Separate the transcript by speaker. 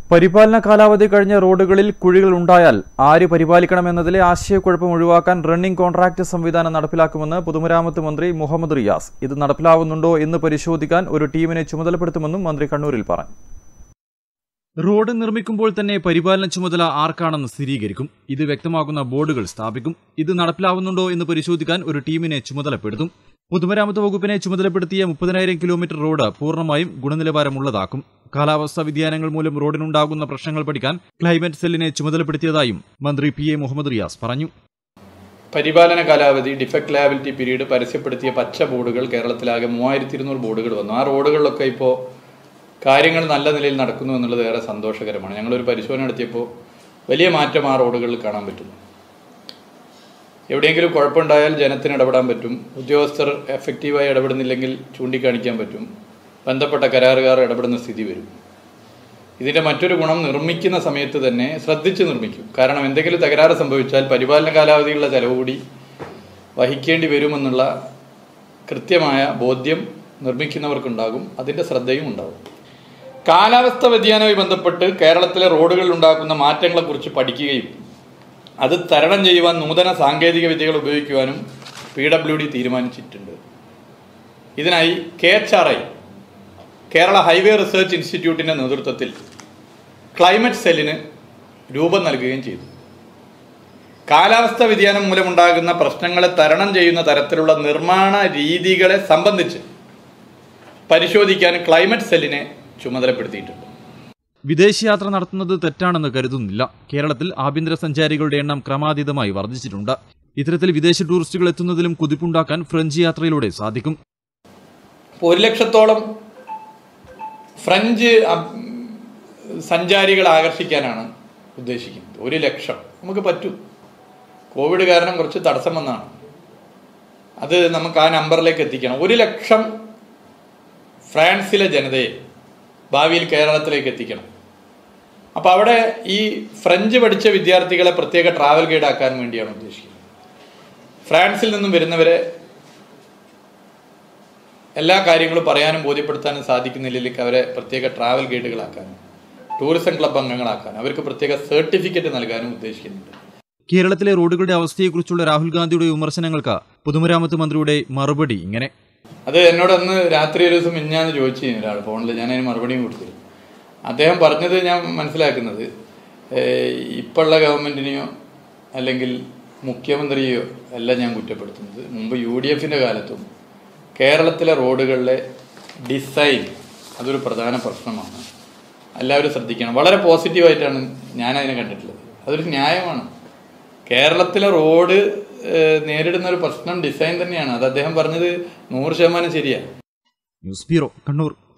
Speaker 1: പരിപാലന കാലാവധി കഴിഞ്ഞ റോഡുകളിൽ കുഴികൾ ഉണ്ടായാൽ ആര് പരിപാലിക്കണമെന്നതിലെ ആശയക്കുഴപ്പം ഒഴിവാക്കാൻ റണ്ണിംഗ് കോൺട്രാക്ട് സംവിധാനം നടപ്പിലാക്കുമെന്ന് പൊതുമരാമത്ത് മന്ത്രി മുഹമ്മദ് റിയാസ് ഇത് നടപ്പിലാവുന്നുണ്ടോ എന്ന് പരിശോധിക്കാൻ ഒരു ടീമിനെ ചുമതലപ്പെടുത്തുമെന്നും മന്ത്രി കണ്ണൂരിൽ പറഞ്ഞു റോഡ് നിർമ്മിക്കുമ്പോൾ തന്നെ പരിപാലന ചുമതല ആർക്കാണെന്ന് സ്ഥിരീകരിക്കും ഇത് വ്യക്തമാക്കുന്ന ബോർഡുകൾ സ്ഥാപിക്കും ഇത് നടപ്പിലാവുന്നുണ്ടോ എന്ന് പരിശോധിക്കാൻ ഒരു ടീമിനെ ചുമതലപ്പെടുത്തും പൊതുമരാമത്ത് വകുപ്പിനെ ചുമതലപ്പെടുത്തിയ മുപ്പതിനായിരം കിലോമീറ്റർ റോഡ് പൂർണ്ണമായും ഗുണനിലവാരമുള്ളതാക്കും കാലാവസ്ഥാ വ്യതിയാനങ്ങൾ മൂലം റോഡിനുണ്ടാകുന്ന പ്രശ്നങ്ങൾ പഠിക്കാൻ ക്ലൈമറ്റ് സെല്ലിനെ ചുമതലപ്പെടുത്തിയതായും മന്ത്രി പി എ മുഹമ്മദ് റിയാസ് പറഞ്ഞു
Speaker 2: പരിപാലന കാലാവധി ഡിഫക്ട് ലയബിലിറ്റി പീരീഡ് പരസ്യപ്പെടുത്തിയ പച്ച ബോർഡുകൾ കേരളത്തിലാകെ മൂവായിരത്തി ഇരുന്നൂറ് ബോർഡുകൾ വന്നു ആ റോഡുകളിലൊക്കെ ഇപ്പോൾ കാര്യങ്ങൾ നല്ല നിലയിൽ നടക്കുന്നു എന്നുള്ളത് ഏറെ സന്തോഷകരമാണ് ഞങ്ങളൊരു പരിശോധന നടത്തിയപ്പോൾ വലിയ മാറ്റം ആ റോഡുകളിൽ കാണാൻ പറ്റുന്നു എവിടെയെങ്കിലും കുഴപ്പമുണ്ടായാൽ ജനത്തിന് ഇടപെടാൻ പറ്റും ഉദ്യോഗസ്ഥർ എഫക്റ്റീവായി ഇടപെടുന്നില്ലെങ്കിൽ ചൂണ്ടിക്കാണിക്കാൻ പറ്റും ബന്ധപ്പെട്ട കരാറുകാർ ഇടപെടുന്ന സ്ഥിതി വരും ഇതിൻ്റെ മറ്റൊരു ഗുണം നിർമ്മിക്കുന്ന സമയത്ത് തന്നെ ശ്രദ്ധിച്ച് നിർമ്മിക്കും കാരണം എന്തെങ്കിലും തകരാറ് സംഭവിച്ചാൽ പരിപാലന കാലാവധിയുള്ള ചെലവ് കൂടി വഹിക്കേണ്ടി വരുമെന്നുള്ള കൃത്യമായ ബോധ്യം നിർമ്മിക്കുന്നവർക്കുണ്ടാകും അതിൻ്റെ ശ്രദ്ധയും ഉണ്ടാകും കാലാവസ്ഥ വ്യതിയാനവുമായി ബന്ധപ്പെട്ട് കേരളത്തിലെ റോഡുകളിൽ ഉണ്ടാക്കുന്ന മാറ്റങ്ങളെക്കുറിച്ച് പഠിക്കുകയും അത് തരണം ചെയ്യുവാൻ നൂതന സാങ്കേതിക വിദ്യകൾ ഉപയോഗിക്കുവാനും പി ഡബ്ല്യു ഡി തീരുമാനിച്ചിട്ടുണ്ട് ഇതിനായി K H R I Kerala highway research ഇൻസ്റ്റിറ്റ്യൂട്ടിൻ്റെ നേതൃത്വത്തിൽ ക്ലൈമറ്റ് സെല്ലിന് രൂപം നൽകുകയും ചെയ്തു കാലാവസ്ഥ വ്യതിയാനം മൂലമുണ്ടാകുന്ന പ്രശ്നങ്ങളെ തരണം ചെയ്യുന്ന തരത്തിലുള്ള നിർമ്മാണ രീതികളെ സംബന്ധിച്ച് പരിശോധിക്കാൻ ക്ലൈമറ്റ് സെല്ലിനെ ചുമതലപ്പെടുത്തിയിട്ടുണ്ട്
Speaker 1: വിദേശയാത്ര നടത്തുന്നത് തെറ്റാണെന്ന് കരുതുന്നില്ല കേരളത്തിൽ ആഭ്യന്തര സഞ്ചാരികളുടെ എണ്ണം ക്രമാതീതമായി വർദ്ധിച്ചിട്ടുണ്ട് ഇത്തരത്തിൽ വിദേശ ടൂറിസ്റ്റുകൾ എത്തുന്നതിലും കുതിപ്പുണ്ടാക്കാൻ ഫ്രഞ്ച് യാത്രയിലൂടെ സാധിക്കും
Speaker 2: ഇപ്പോൾ ഒരു ലക്ഷത്തോളം ഫ്രഞ്ച് അബ്- സഞ്ചാരികളെ ആകർഷിക്കാനാണ് ഉദ്ദേശിക്കുന്നത് ഒരു ലക്ഷം നമുക്ക് പറ്റും കോവിഡ് കാരണം കുറച്ച് തടസ്സം വന്നതാണ് അത് നമുക്ക് ആ നമ്പറിലേക്ക് എത്തിക്കണം ഒരു ലക്ഷം ഫ്രാൻസിലെ ജനതയെ ഭാവിയിൽ കേരളത്തിലേക്ക് എത്തിക്കണം അപ്പോൾ അവിടെ ഈ ഫ്രഞ്ച് പഠിച്ച വിദ്യാർത്ഥികളെ പ്രത്യേക ട്രാവൽ ഗൈഡ് ആക്കാൻ വേണ്ടിയാണ് ഉദ്ദേശിക്കുന്നത് ഫ്രാൻസിൽ നിന്നും വരുന്നവരെ എല്ലാ കാര്യങ്ങളും പറയാനും ബോധ്യപ്പെടുത്താനും സാധിക്കുന്നില്ലെങ്കിൽ അവരെ പ്രത്യേക ട്രാവൽ ഗൈഡുകളാക്കാനും ടൂറിസം ക്ലബ് അംഗങ്ങളാക്കാനും അവർക്ക് പ്രത്യേക സർട്ടിഫിക്കറ്റ് നൽകാനും ഉദ്ദേശിക്കുന്നുണ്ട്
Speaker 1: കേരളത്തിലെ റോഡുകളുടെ അവസ്ഥയെക്കുറിച്ചുള്ള രാഹുൽ ഗാന്ധിയുടെ വിമർശനങ്ങൾക്ക് പൊതുമരാമത്ത് മന്ത്രിയുടെ മറുപടി ഇങ്ങനെ
Speaker 2: അത് എന്നോട് അന്ന് രാത്രി ഒരു ദിവസം മിഞ്ഞാന്ന് ചോദിച്ചു ഒരാൾ ഫോണിൽ ഞാൻ അതിന് മറുപടിയും കൊടുത്തില്ല അദ്ദേഹം പറഞ്ഞത് ഞാൻ മനസ്സിലാക്കുന്നത് ഏഹ്, ഇപ്പോഴുള്ള ഗവൺമെന്റിനെയോ അല്ലെങ്കിൽ മുഖ്യമന്ത്രിയെയോ അല്ല ഞാൻ കുറ്റപ്പെടുത്തുന്നത് മുമ്പ് യു ഡി എഫിൻ്റെ കാലത്തും കേരളത്തിലെ റോഡുകളിലെ ഡിസൈൻ അതൊരു പ്രധാന പ്രശ്നമാണ് എല്ലാവരും ശ്രദ്ധിക്കണം വളരെ പോസിറ്റീവായിട്ടാണ് ഞാൻ അതിനെ കണ്ടിട്ടുള്ളത് അതൊരു ന്യായമാണ് കേരളത്തിലെ റോഡ് ഏഹ്, നേരിടുന്ന ഒരു പ്രശ്നം ഡിസൈൻ തന്നെയാണ് അത് അദ്ദേഹം പറഞ്ഞത് നൂറ് ശതമാനം ശരിയാണ്
Speaker 1: ന്യൂസ് ബ്യൂറോ കണ്ണൂർ